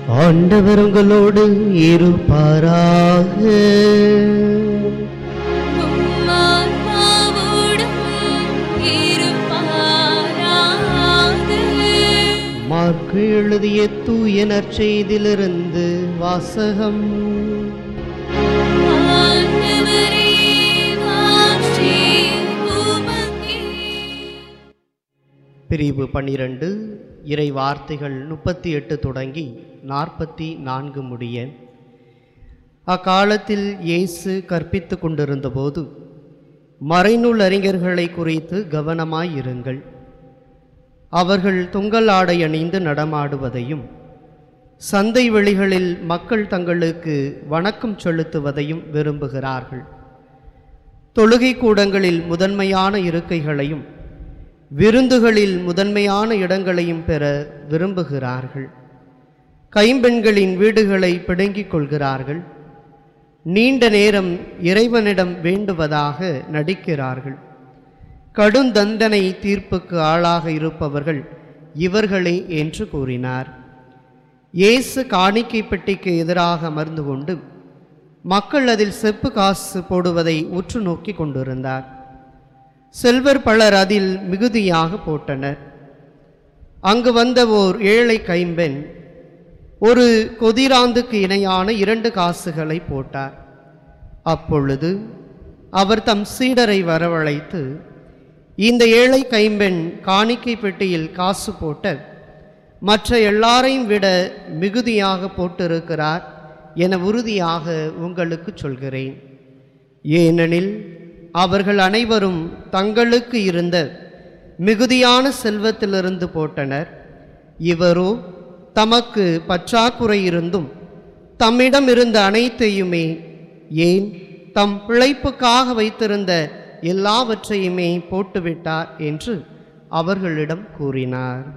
ஆண்டவர் உங்களோடு இருப்பாராக உம்மாத்மாவோடும் இருப்பாராக. மார்க்கு எழுதிய தூய நற்செய்திலிருந்து வாசகம் ஆண்டவரே, மாற்றி உமக்கே. பிரிவு பன்னிரண்டு இறை வார்த்தைகள் முப்பத்தி எட்டு தொடங்கி நாற்பத்தி நான்கு முடிய அக்காலத்தில் இயேசு கற்பித்து கொண்டிருந்தபோது மறைநூல் அறிஞர்களை குறித்து கவனமாயிருங்கள் அவர்கள் துங்கல் ஆடை அணிந்து நடமாடுவதையும் சந்தை வெளிகளில் மக்கள் தங்களுக்கு வணக்கம் செலுத்துவதையும் விரும்புகிறார்கள் தொழுகை கூடங்களில் முதன்மையான இருக்கைகளையும் விருந்துகளில் முதன்மையான இடங்களையும் பெற விரும்புகிறார்கள் கைம்பெண்களின் வீடுகளை பிடுங்கிக் கொள்கிறார்கள் நீண்ட நேரம் இறைவனிடம் வேண்டுவதாக நடிக்கிறார்கள் கடுந்தண்டனை தீர்ப்புக்கு ஆளாக இருப்பவர்கள் இவர்களே என்று கூறினார் இயேசு காணிக்கை பெட்டிக்கு எதிராக அமர்ந்து கொண்டு மக்கள் அதில் செப்பு காசு போடுவதை உற்று நோக்கி கொண்டிருந்தார் செல்வர் பலர் அதில் மிகுதியாக போட்டனர் அங்கு வந்த ஓர் ஏழை கைம்பெண் ஒரு கொதிராந்துக்கு இணையான இரண்டு காசுகளை போட்டார் அப்பொழுது அவர் தம் சீடரை வரவழைத்து இந்த ஏழை கைம்பெண் காணிக்கை பெட்டியில் காசு போட்ட மற்ற எல்லாரையும் விட மிகுதியாக போட்டிருக்கிறார் என உறுதியாக உங்களுக்கு சொல்கிறேன் ஏனெனில் அவர்கள் அனைவரும் தங்களுக்கு இருந்த மிகுதியான செல்வத்திலிருந்து போட்டனர் இவரோ தமக்கு பற்றாக்குறை இருந்தும் தம்மிடம் இருந்த அனைத்தையுமே ஏன் தம் பிழைப்புக்காக வைத்திருந்த எல்லாவற்றையுமே போட்டுவிட்டார் என்று அவர்களிடம் கூறினார்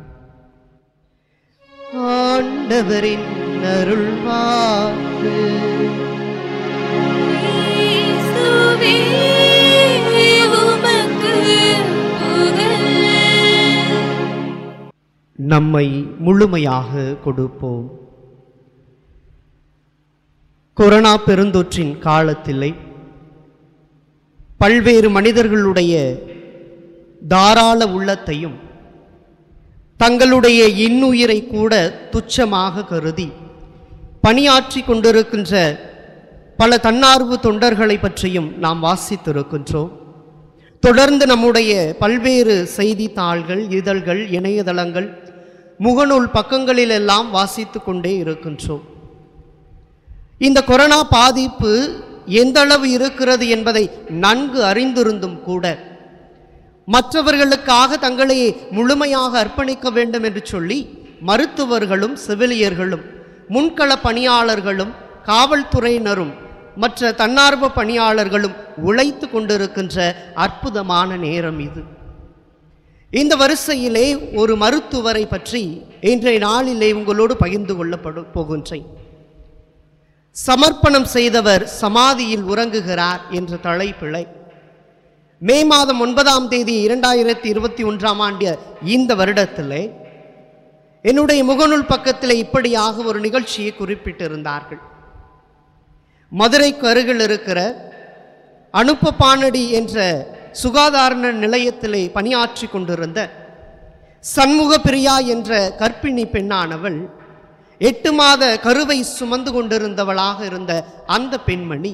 ஆண்டவரின் அருள்வாக்கு இயேசுவே, உமக்கு புகழ். நம்மை முழுமையாக கொடுப்போம் கொரோனா பெருந்தொற்றின் காலத்திலே பல்வேறு மனிதர்களுடைய தாராள உள்ளத்தையும் தங்களுடைய இன்னுயிரை கூட துச்சமாக கருதி பணியாற்றி கொண்டிருக்கின்ற பல தன்னார்வ தொண்டர்களை பற்றியும் நாம் வாசித்திருக்கின்றோம் தொடர்ந்து நம்முடைய பல்வேறு செய்தித்தாள்கள் இதழ்கள் இணையதளங்கள் முகநூல் பக்கங்களிலெல்லாம் வாசித்து கொண்டே இருக்கின்றோம் இந்த கொரோனா பாதிப்பு எந்த அளவு இருக்கிறது என்பதை நன்கு அறிந்திருந்தும் கூட மற்றவர்களுக்காக தங்களை முழுமையாக அர்ப்பணிக்க வேண்டும் என்று சொல்லி மருத்துவர்களும் செவிலியர்களும் முன்கள பணியாளர்களும் காவல்துறையினரும் மற்ற தன்னார்வ பணியாளர்களும் உழைத்து கொண்டிருக்கின்ற அற்புதமான நேரம் இது இந்த வரிசையிலே ஒரு மருத்துவரை பற்றி இன்றைய நாளிலே உங்களோடு பகிர்ந்து கொள்ளப்படு போகின்றேன் சமர்ப்பணம் செய்தவர் சமாதியில் உறங்குகிறார் என்ற தலைப்பிழை மே மாதம் ஒன்பதாம் தேதி இரண்டாயிரத்தி இருபத்தி ஒன்றாம் ஆண்டு இந்த வருடத்திலே என்னுடைய முகநூல் பக்கத்தில் இப்படியாக ஒரு நிகழ்ச்சியை குறிப்பிட்டிருந்தார்கள் மதுரைக்கு அருகில் இருக்கிற அனுப்பப்பானடி என்ற சுகாதார நிலையத்திலே பணியாற்றி கொண்டிருந்த சண்முக பிரியா என்ற கர்ப்பிணி பெண்ணானவள் எட்டு மாத கருவை சுமந்து கொண்டிருந்தவளாக இருந்த அந்த பெண்மணி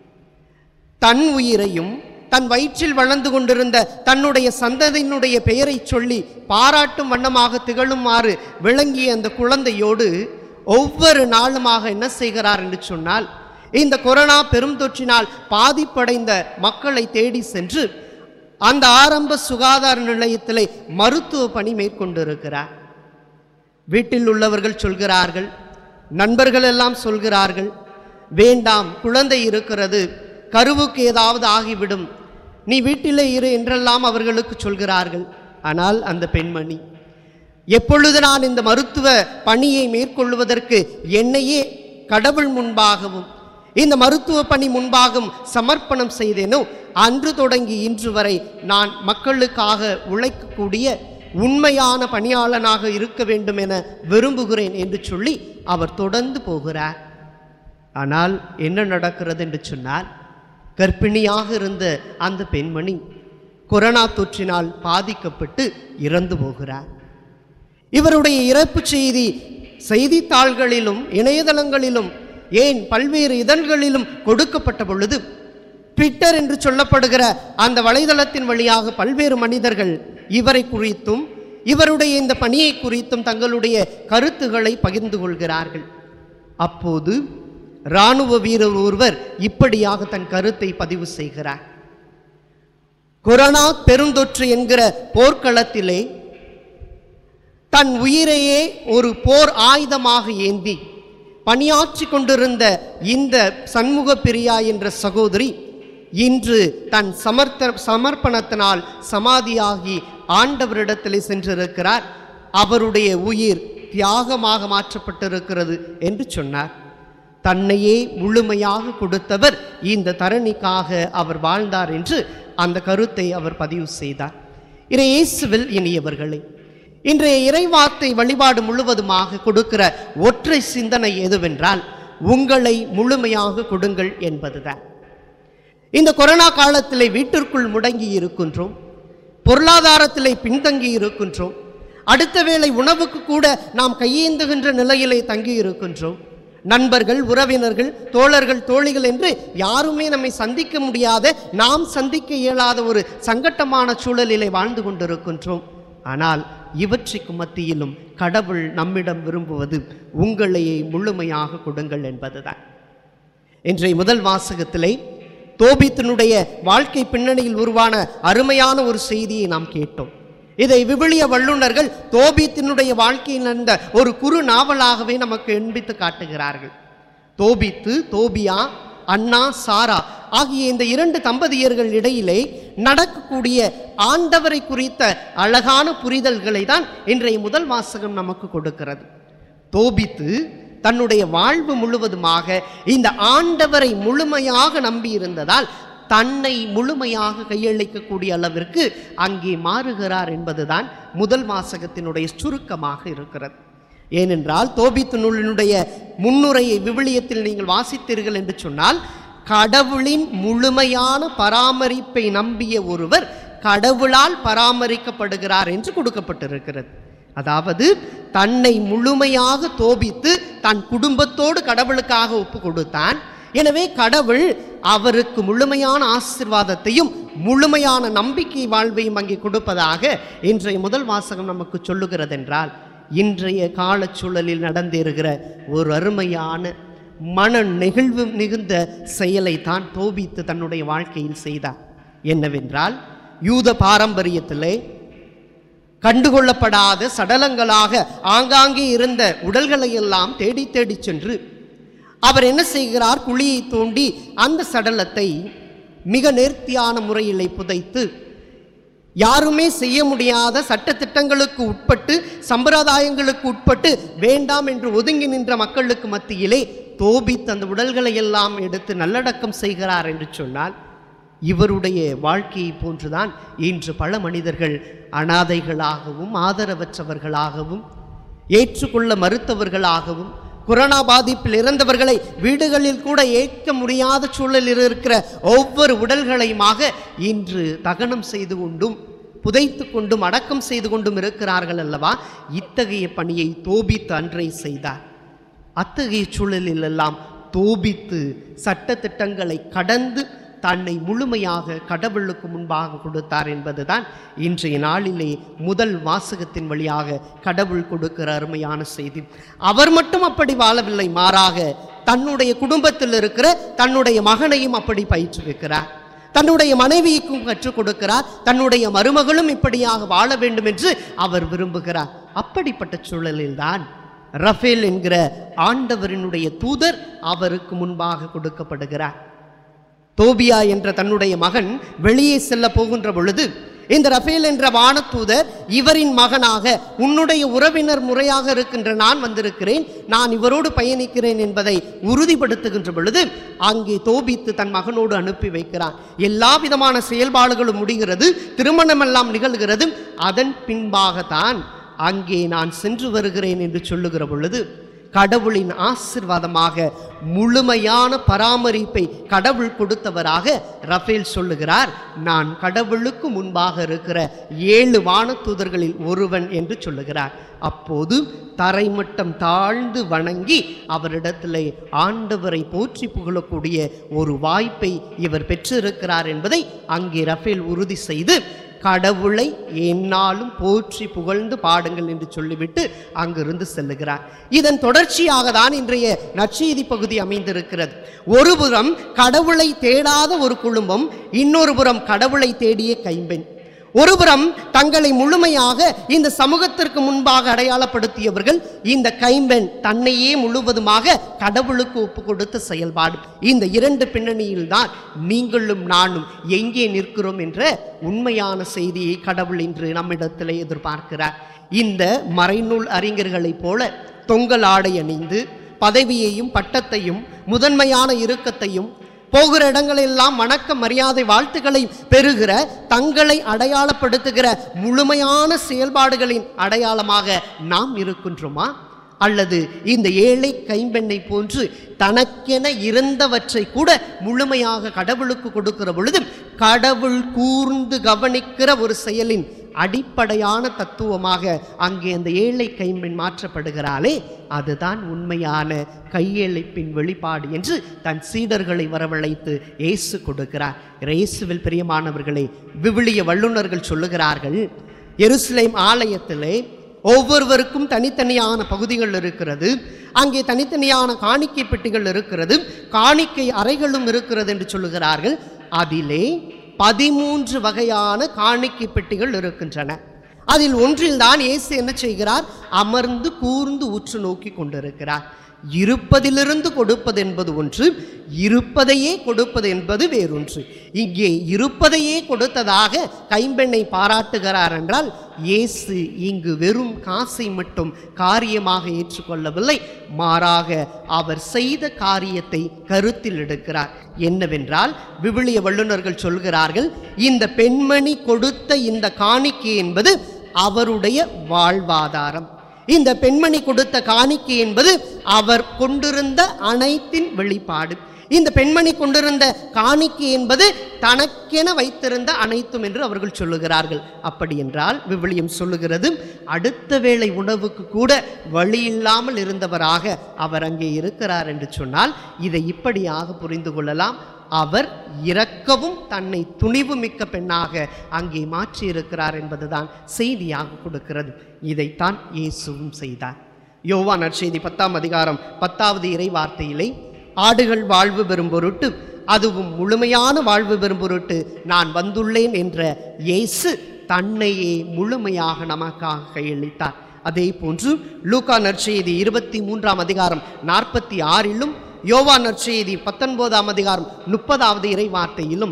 தன் உயிரையும் தன் வயிற்றில் வளர்ந்து கொண்டிருந்த தன்னுடைய சந்ததியினுடைய பெயரை சொல்லி பாராட்டும் வண்ணமாக திகழுமாறு விளங்கிய அந்த குழந்தையோடு ஒவ்வொரு நாளுமாக என்ன செய்கிறார் என்று சொன்னால் இந்த கொரோனா பெரும் தொற்றினால் பாதிப்படைந்த மக்களை தேடி சென்று அந்த ஆரம்ப சுகாதார நிலையத்திலே மருத்துவ பணி மேற்கொண்டிருக்கிறார் வீட்டில் உள்ளவர்கள் சொல்கிறார்கள் நண்பர்கள் எல்லாம் சொல்கிறார்கள் வேண்டாம் குழந்தை இருக்கிறது கருவுக்கு ஏதாவது ஆகிவிடும் நீ வீட்டிலே இரு என்றெல்லாம் அவர்களுக்கு சொல்கிறார்கள் ஆனால் அந்த பெண்மணி எப்பொழுது நான் இந்த மருத்துவ பணியை மேற்கொள்வதற்கு என்னையே கடவுள் முன்பாகவும் இந்த மருத்துவ பணி முன்பாகவும் சமர்ப்பணம் செய்தேனோ அன்று தொடங்கி இன்று வரை நான் மக்களுக்காக உழைக்கக்கூடிய உண்மையான பணியாளனாக இருக்க வேண்டும் என விரும்புகிறேன் என்று சொல்லி அவர் தொடர்ந்து போகிறார் ஆனால் என்ன நடக்கிறது என்று சொன்னால் கர்ப்பிணியாக இருந்த அந்த பெண்மணி கொரோனா தொற்றினால் பாதிக்கப்பட்டு இறந்து போகிறார் இவருடைய இறப்பு செய்தி செய்தித்தாள்களிலும் இணையதளங்களிலும் ஏன் பல்வேறு இதழ்களிலும் கொடுக்கப்பட்ட பொழுது ட்விட்டர் என்று சொல்லப்படுகிற அந்த வலைதளத்தின் வழியாக பல்வேறு மனிதர்கள் இவரை குறித்தும் இவருடைய இந்த பணியை குறித்தும் தங்களுடைய கருத்துக்களை பகிர்ந்து கொள்கிறார்கள் அப்போது இராணுவ வீரர் ஒருவர் இப்படியாக தன் கருத்தை பதிவு செய்கிறார் கொரோனா பெருந்தொற்று என்கிற போர்க்களத்திலே தன் உயிரையே ஒரு போர் ஆயுதமாக ஏந்தி பணியாற்றி கொண்டிருந்த இந்த சண்முக பிரியா என்ற சகோதரி இன்று தன் சமர்த்த சமர்ப்பணத்தினால் சமாதியாகி ஆண்டவரிடத்திலே சென்றிருக்கிறார் அவருடைய உயிர் தியாகமாக மாற்றப்பட்டிருக்கிறது என்று சொன்னார் தன்னையே முழுமையாக கொடுத்தவர் இந்த தரணிக்காக அவர் வாழ்ந்தார் என்று அந்த கருத்தை அவர் பதிவு செய்தார் இறை இயேசுவில் இனியவர்களே இன்றைய இறைவார்த்தை வழிபாடு முழுவதுமாக கொடுக்கிற ஒற்றை சிந்தனை எதுவென்றால் உங்களை முழுமையாக கொடுங்கள் என்பதுதான் இந்த கொரோனா காலத்திலே வீட்டிற்குள் முடங்கி இருக்கின்றோம் பொருளாதாரத்திலே பின்தங்கி இருக்கின்றோம் அடுத்த வேளை உணவுக்கு கூட நாம் கையேந்துகின்ற நிலையிலே தங்கி இருக்கின்றோம் நண்பர்கள் உறவினர்கள் தோழர்கள் தோழிகள் என்று யாருமே நம்மை சந்திக்க முடியாத நாம் சந்திக்க இயலாத ஒரு சங்கட்டமான சூழலிலே வாழ்ந்து கொண்டிருக்கின்றோம் ஆனால் இவற்றுக்கு மத்தியிலும் கடவுள் நம்மிடம் விரும்புவது உங்களையே முழுமையாக கொடுங்கள் என்பதுதான் இன்றைய முதல் வாசகத்திலே தோபித்தினுடைய வாழ்க்கை பின்னணியில் உருவான அருமையான ஒரு செய்தியை நாம் கேட்டோம் இதை விவிலிய வல்லுநர்கள் தோபித்தினுடைய வாழ்க்கையில் நடந்த ஒரு குறு நாவலாகவே நமக்கு எண்பித்து காட்டுகிறார்கள் தோபித்து தோபியா அண்ணா சாரா ஆகிய இந்த இரண்டு தம்பதியர்கள் இடையிலே நடக்கக்கூடிய ஆண்டவரை குறித்த அழகான புரிதல்களை தான் இன்றைய முதல் வாசகம் நமக்கு கொடுக்கிறது தோபித்து தன்னுடைய வாழ்வு முழுவதுமாக இந்த ஆண்டவரை முழுமையாக நம்பியிருந்ததால் தன்னை முழுமையாக கையளிக்கக்கூடிய அளவிற்கு அங்கே மாறுகிறார் என்பதுதான் முதல் வாசகத்தினுடைய சுருக்கமாக இருக்கிறது ஏனென்றால் தோபித்து நூலினுடைய முன்னுரையை விவிலியத்தில் நீங்கள் வாசித்தீர்கள் என்று சொன்னால் கடவுளின் முழுமையான பராமரிப்பை நம்பிய ஒருவர் கடவுளால் பராமரிக்கப்படுகிறார் என்று கொடுக்கப்பட்டிருக்கிறது அதாவது தன்னை முழுமையாக தோபித்து தன் குடும்பத்தோடு கடவுளுக்காக ஒப்பு கொடுத்தான் எனவே கடவுள் அவருக்கு முழுமையான ஆசிர்வாதத்தையும் முழுமையான நம்பிக்கை வாழ்வையும் அங்கே கொடுப்பதாக இன்றைய முதல் வாசகம் நமக்கு சொல்லுகிறது என்றால் இன்றைய காலச்சூழலில் நடந்தேறுகிற ஒரு அருமையான மன நெகிழ்வு மிகுந்த செயலை தான் தோபித்து தன்னுடைய வாழ்க்கையில் செய்தார் என்னவென்றால் யூத பாரம்பரியத்திலே கண்டுகொள்ளப்படாத சடலங்களாக ஆங்காங்கே இருந்த உடல்களை எல்லாம் தேடி தேடி சென்று அவர் என்ன செய்கிறார் குழியை தோண்டி அந்த சடலத்தை மிக நேர்த்தியான முறையிலே புதைத்து யாருமே செய்ய முடியாத சட்டத்திட்டங்களுக்கு உட்பட்டு சம்பிரதாயங்களுக்கு உட்பட்டு வேண்டாம் என்று ஒதுங்கி நின்ற மக்களுக்கு மத்தியிலே தோபித் அந்த உடல்களை எல்லாம் எடுத்து நல்லடக்கம் செய்கிறார் என்று சொன்னால் இவருடைய வாழ்க்கையை போன்றுதான் இன்று பல மனிதர்கள் அனாதைகளாகவும் ஆதரவற்றவர்களாகவும் ஏற்றுக்கொள்ள மறுத்தவர்களாகவும் கொரோனா பாதிப்பில் இறந்தவர்களை வீடுகளில் கூட ஏற்க முடியாத சூழலில் இருக்கிற ஒவ்வொரு உடல்களையுமாக இன்று தகனம் செய்து கொண்டும் புதைத்து கொண்டும் அடக்கம் செய்து கொண்டும் இருக்கிறார்கள் அல்லவா இத்தகைய பணியை தோபித்து அன்றை செய்தார் அத்தகைய சூழலில் எல்லாம் தோபித்து சட்ட திட்டங்களை கடந்து தன்னை முழுமையாக கடவுளுக்கு முன்பாக கொடுத்தார் என்பதுதான் இன்றைய நாளிலே முதல் வாசகத்தின் வழியாக கடவுள் கொடுக்கிற அருமையான செய்தி அவர் மட்டும் அப்படி வாழவில்லை மாறாக தன்னுடைய குடும்பத்தில் இருக்கிற தன்னுடைய மகனையும் அப்படி பயிற்றுவிக்கிறார் தன்னுடைய மனைவிக்கும் கற்றுக் கொடுக்கிறார் தன்னுடைய மருமகளும் இப்படியாக வாழ வேண்டும் என்று அவர் விரும்புகிறார் அப்படிப்பட்ட சூழலில்தான் ரஃபேல் என்கிற ஆண்டவரினுடைய தூதர் அவருக்கு முன்பாக கொடுக்கப்படுகிறார் தோபியா என்ற தன்னுடைய மகன் வெளியே செல்ல போகின்ற பொழுது இந்த ரஃபேல் என்ற வானதூதர் இவரின் மகனாக உன்னுடைய உறவினர் முறையாக இருக்கின்ற நான் வந்திருக்கிறேன் நான் இவரோடு பயணிக்கிறேன் என்பதை உறுதிப்படுத்துகின்ற பொழுது அங்கே தோபித்து தன் மகனோடு அனுப்பி வைக்கிறான் எல்லா விதமான செயல்பாடுகளும் முடிகிறது திருமணமெல்லாம் நிகழ்கிறது அதன் பின்பாகத்தான் அங்கே நான் சென்று வருகிறேன் என்று சொல்லுகிற பொழுது கடவுளின் ஆசிர்வாதமாக முழுமையான பராமரிப்பை கடவுள் கொடுத்தவராக ரஃபேல் சொல்லுகிறார் நான் கடவுளுக்கு முன்பாக இருக்கிற ஏழு வானதூதர்களில் ஒருவன் என்று சொல்லுகிறார் அப்போது தரைமட்டம் தாழ்ந்து வணங்கி அவரிடத்திலே ஆண்டவரை போற்றி புகழக்கூடிய ஒரு வாய்ப்பை இவர் பெற்றிருக்கிறார் என்பதை அங்கே ரஃபேல் உறுதி செய்து கடவுளை எந்நாளும் போற்றி புகழ்ந்து பாடுங்கள் என்று சொல்லிவிட்டு அங்கிருந்து செல்லுகிறார் இதன் தொடர்ச்சியாக தான் இன்றைய நற்செய்தி பகுதி அமைந்திருக்கிறது ஒருபுறம் கடவுளை தேடாத ஒரு குடும்பம் இன்னொரு புறம் கடவுளை தேடிய கைம்பெண் ஒருபுறம் தங்களை முழுமையாக இந்த சமூகத்திற்கு முன்பாக அடையாளப்படுத்தியவர்கள் இந்த கைம்பெண் தன்னையே முழுவதுமாக கடவுளுக்கு ஒப்பு கொடுத்த செயல்பாடு இந்த இரண்டு பின்னணியில்தான் நீங்களும் நானும் எங்கே நிற்கிறோம் என்ற உண்மையான செய்தியை கடவுள் இன்று நம்மிடத்திலே எதிர்பார்க்கிறார் இந்த மறைநூல் அறிஞர்களைப் போல தொங்கல் ஆடை அணிந்து பதவியையும் பட்டத்தையும் முதன்மையான இறுக்கத்தையும் போகிற இடங்களெல்லாம் வணக்க மரியாதை வாழ்த்துக்களை பெறுகிற தங்களை அடையாளப்படுத்துகிற முழுமையான செயல்பாடுகளின் அடையாளமாக நாம் இருக்கின்றோமா அல்லது இந்த ஏழை கைம்பெண்ணை போன்று தனக்கென இருந்தவற்றை கூட முழுமையாக கடவுளுக்கு கொடுக்கிற பொழுது கடவுள் கூர்ந்து கவனிக்கிற ஒரு செயலின் அடிப்படையான தத்துவமாக அங்கே அந்த ஏழை கைம்பெண் மாற்றப்படுகிறாளே அதுதான் உண்மையான கையெழுப்பின் வெளிப்பாடு என்று தன் சீடர்களை வரவழைத்து இயேசு கொடுக்கிறார் இயேசுவில் பிரியமானவர்களே விவிலிய வல்லுநர்கள் சொல்லுகிறார்கள் எருசலேம் ஆலயத்திலே ஒவ்வொருவருக்கும் தனித்தனியான பகுதிகள் இருக்கிறது அங்கே தனித்தனியான காணிக்கை பெட்டிகள் இருக்கிறது காணிக்கை அறைகளும் இருக்கிறது என்று சொல்லுகிறார்கள் அதிலே பதிமூன்று வகையான காணிக்கை பெட்டிகள் இருக்கின்றன அதில் ஒன்றில்தான் இயேசு என்ன செய்கிறார் அமர்ந்து கூர்ந்து உற்று நோக்கி கொண்டிருக்கிறார் இருப்பதிலிருந்து கொடுப்பது என்பது ஒன்று இருப்பதையே கொடுப்பது என்பது வேறொன்று இங்கே இருப்பதையே கொடுத்ததாக கைம்பெண்ணை பாராட்டுகிறார் என்றால் இயேசு இங்கு வெறும் காசை மட்டும் காரியமாக ஏற்றுக்கொள்ளவில்லை மாறாக அவர் செய்த காரியத்தை கருத்தில் எடுக்கிறார் என்னவென்றால் விவிலிய வல்லுநர்கள் சொல்கிறார்கள் இந்த பெண்மணி கொடுத்த இந்த காணிக்கை என்பது அவருடைய வாழ்வாதாரம் இந்த பெண்மணி கொடுத்த காணிக்கை என்பது அவர் கொண்டிருந்த அனைத்தின் வெளிப்பாடு இந்த பெண்மணி கொண்டிருந்த காணிக்கை என்பது தனக்கென வைத்திருந்த அனைத்தும் என்று அவர்கள் சொல்லுகிறார்கள் அப்படி என்றால் விவிலியம் சொல்லுகிறது அடுத்த வேளை உணவுக்கு கூட வழி இல்லாமல் இருந்தவராக அவர் அங்கே இருக்கிறார் என்று சொன்னால் இதை இப்படியாக புரிந்து கொள்ளலாம் அவர் இறக்கவும் தன்னை துணிவு மிக்க பெண்ணாக அங்கே மாற்றி இருக்கிறார் என்பதுதான் செய்தியாக கொடுக்கிறது இதைத்தான் இயேசுவும் செய்தார் யோவா நற்செய்தி பத்தாம் அதிகாரம் பத்தாவது இறை வார்த்தையிலே ஆடுகள் வாழ்வு பெறும் பொருட்டு அதுவும் முழுமையான வாழ்வு பெறும் பொருட்டு நான் வந்துள்ளேன் என்ற இயேசு தன்னையே முழுமையாக நமக்காக கையளித்தார் அதே போன்று லூக்கா நற்செய்தி இருபத்தி மூன்றாம் அதிகாரம் நாற்பத்தி ஆறிலும் யோவா நற்செய்தி பத்தொன்பதாம் அதிகாரம் முப்பதாவது இறை வார்த்தையிலும்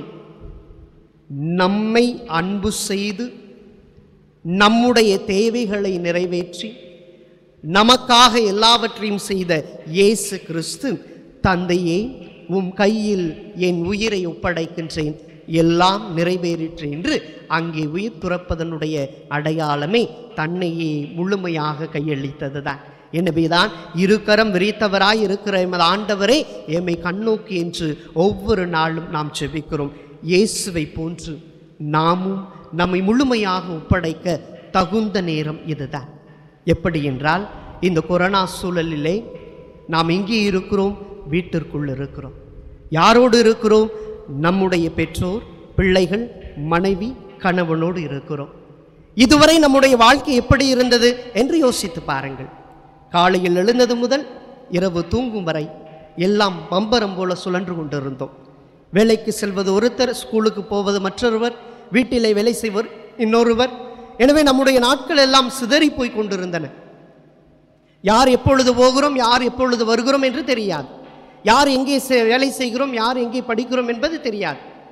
நம்மை அன்பு செய்து நம்முடைய தேவைகளை நிறைவேற்றி நமக்காக எல்லாவற்றையும் செய்த இயேசு கிறிஸ்து தந்தையே உம் கையில் என் உயிரை ஒப்படைக்கின்றேன் எல்லாம் நிறைவேறிற்று என்று அங்கே உயிர் துறப்பதனுடைய அடையாளமே தன்னையே முழுமையாக கையளித்ததுதான் எனவேதான் இருகரம் விரித்தவராய் இருக்கிற எமது ஆண்டவரே எம்மை கண்ணோக்கி என்று ஒவ்வொரு நாளும் நாம் செபிக்கிறோம் இயேசுவை போன்று நாமும் நம்மை முழுமையாக ஒப்படைக்க தகுந்த நேரம் இதுதான் எப்படி என்றால் இந்த கொரோனா சூழலிலே நாம் எங்கே இருக்கிறோம் வீட்டிற்குள் இருக்கிறோம் யாரோடு இருக்கிறோம் நம்முடைய பெற்றோர் பிள்ளைகள் மனைவி கணவனோடு இருக்கிறோம் இதுவரை நம்முடைய வாழ்க்கை எப்படி இருந்தது என்று யோசித்து பாருங்கள் காலையில் எழுந்தது முதல் இரவு தூங்கும் வரை எல்லாம் பம்பரம் போல சுழன்று கொண்டிருந்தோம் வேலைக்கு செல்வது ஒருத்தர் ஸ்கூலுக்கு போவது மற்றொருவர் வீட்டிலே வேலை செய்வர் இன்னொருவர் எனவே நம்முடைய நாட்கள் எல்லாம் சிதறி போய் கொண்டிருந்தன யார் எப்பொழுது போகிறோம் யார் எப்பொழுது வருகிறோம் என்று தெரியாது யார் எங்கே செ- வேலை செய்கிறோம் யார் எங்கே படிக்கிறோம் என்பது தெரியாது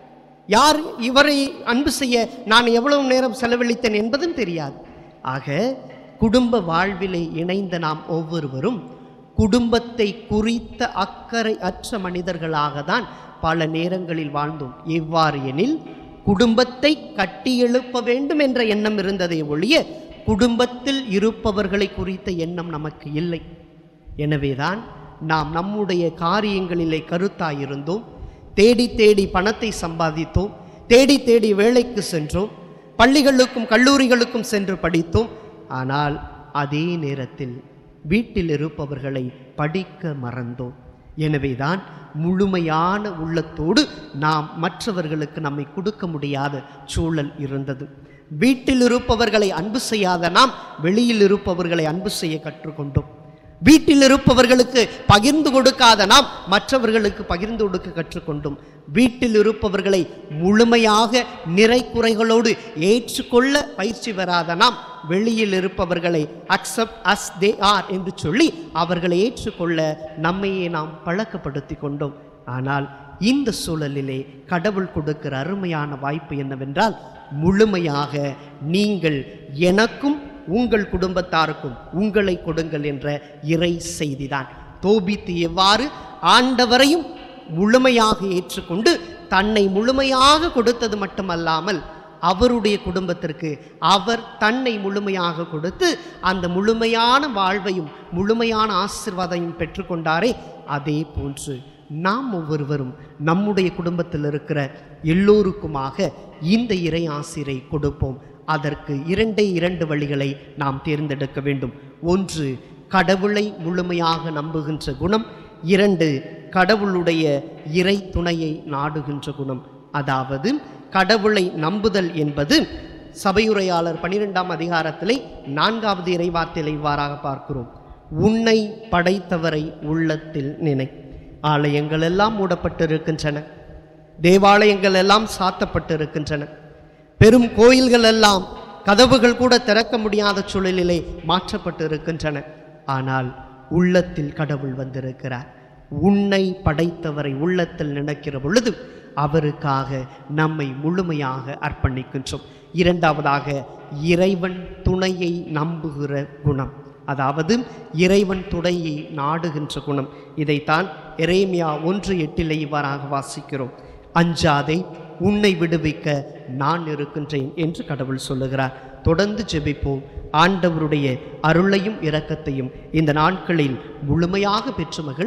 யார் இவரை அன்பு செய்ய நான் எவ்வளவு நேரம் செலவழித்தேன் என்பதும் தெரியாது ஆக குடும்ப வாழ்விலே இணைந்த நாம் ஒவ்வொருவரும் குடும்பத்தை குறித்த அக்கறை அற்ற மனிதர்களாக தான் பல நேரங்களில் வாழ்ந்தோம் எவ்வாறு எனில் குடும்பத்தை கட்டியெழுப்ப வேண்டும் என்ற எண்ணம் இருந்ததை ஒழிய குடும்பத்தில் இருப்பவர்களை குறித்த எண்ணம் நமக்கு இல்லை எனவேதான் நாம் நம்முடைய காரியங்களிலே கருத்தாயிருந்தோம் தேடி தேடி பணத்தை சம்பாதித்தோம் தேடி தேடி வேலைக்கு சென்றோம் பள்ளிகளுக்கும் கல்லூரிகளுக்கும் சென்று படித்தோம் ஆனால் அதே நேரத்தில் வீட்டில் இருப்பவர்களை படிக்க மறந்தோம் எனவேதான் முழுமையான உள்ளத்தோடு நாம் மற்றவர்களுக்கு நம்மை கொடுக்க முடியாத சூழல் இருந்தது வீட்டில் இருப்பவர்களை அன்பு செய்யாத நாம் வெளியில் இருப்பவர்களை அன்பு செய்ய கற்றுக்கொண்டோம் வீட்டில் இருப்பவர்களுக்கு பகிர்ந்து கொடுக்காத நாம் மற்றவர்களுக்கு பகிர்ந்து கொடுக்க கற்றுக்கொண்டோம் வீட்டில் இருப்பவர்களை முழுமையாக நிறை குறைகளோடு ஏற்றுக்கொள்ள பயிற்சி பெறாத நாம் வெளியில் இருப்பவர்களை அக்செப்ட் அஸ் தே ஆர் என்று சொல்லி அவர்களை ஏற்றுக்கொள்ள நம்மையே நாம் பழக்கப்படுத்தி கொண்டோம் ஆனால் இந்த சூழலிலே கடவுள் கொடுக்கிற அருமையான வாய்ப்பு என்னவென்றால் முழுமையாக நீங்கள் எனக்கும் உங்கள் குடும்பத்தாருக்கும் உங்களை கொடுங்கள் என்ற இறை செய்திதான் தோபித்து எவ்வாறு ஆண்டவரையும் முழுமையாக ஏற்றுக்கொண்டு தன்னை முழுமையாக கொடுத்தது மட்டுமல்லாமல் அவருடைய குடும்பத்திற்கு அவர் தன்னை முழுமையாக கொடுத்து அந்த முழுமையான வாழ்வையும் முழுமையான ஆசிர்வாதையும் பெற்றுக்கொண்டாரே அதே போன்று நாம் ஒவ்வொருவரும் நம்முடைய குடும்பத்தில் இருக்கிற எல்லோருக்குமாக இந்த இறை ஆசிரை கொடுப்போம் அதற்கு இரண்டே இரண்டு வழிகளை நாம் தேர்ந்தெடுக்க வேண்டும் ஒன்று கடவுளை முழுமையாக நம்புகின்ற குணம் இரண்டு கடவுளுடைய இறை துணையை நாடுகின்ற குணம் அதாவது கடவுளை நம்புதல் என்பது சபையுரையாளர் பனிரெண்டாம் அதிகாரத்திலே நான்காவது இறைவார்த்தையில இவ்வாறாக பார்க்கிறோம் உன்னை படைத்தவரை உள்ளத்தில் நினை ஆலயங்கள் எல்லாம் மூடப்பட்டிருக்கின்றன தேவாலயங்கள் எல்லாம் சாத்தப்பட்டிருக்கின்றன பெரும் கோயில்கள் எல்லாம் கதவுகள் கூட திறக்க முடியாத சூழலிலே மாற்றப்பட்டு இருக்கின்றன ஆனால் உள்ளத்தில் கடவுள் வந்திருக்கிறார் உன்னை படைத்தவரை உள்ளத்தில் நினைக்கிற பொழுது அவருக்காக நம்மை முழுமையாக அர்ப்பணிக்கின்றோம் இரண்டாவதாக இறைவன் துணையை நம்புகிற குணம் அதாவது இறைவன் துணையை நாடுகின்ற குணம் இதைத்தான் எரேமியா ஒன்று எட்டிலே இவ்வாறாக வாசிக்கிறோம் அஞ்சாதே உன்னை விடுவிக்க நான் இருக்கின்றேன் என்று கடவுள் சொல்லுகிறார் தொடர்ந்து ஜெபிப்போம் ஆண்டவருடைய அருளையும் இரக்கத்தையும் இந்த நாட்களில் முழுமையாக பெற்று மகிழ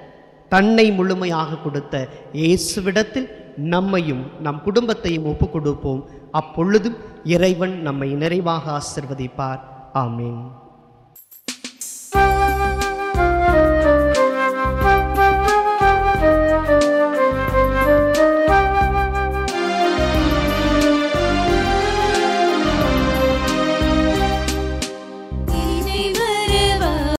தன்னை முழுமையாக கொடுத்த இயேசுவிடத்தில் நம்மையும் நம் குடும்பத்தையும் ஒப்புக் கொடுப்போம் அப்பொழுதும் இறைவன் நம்மை நிறைவாக ஆசிர்வதிப்பார் ஆமீன்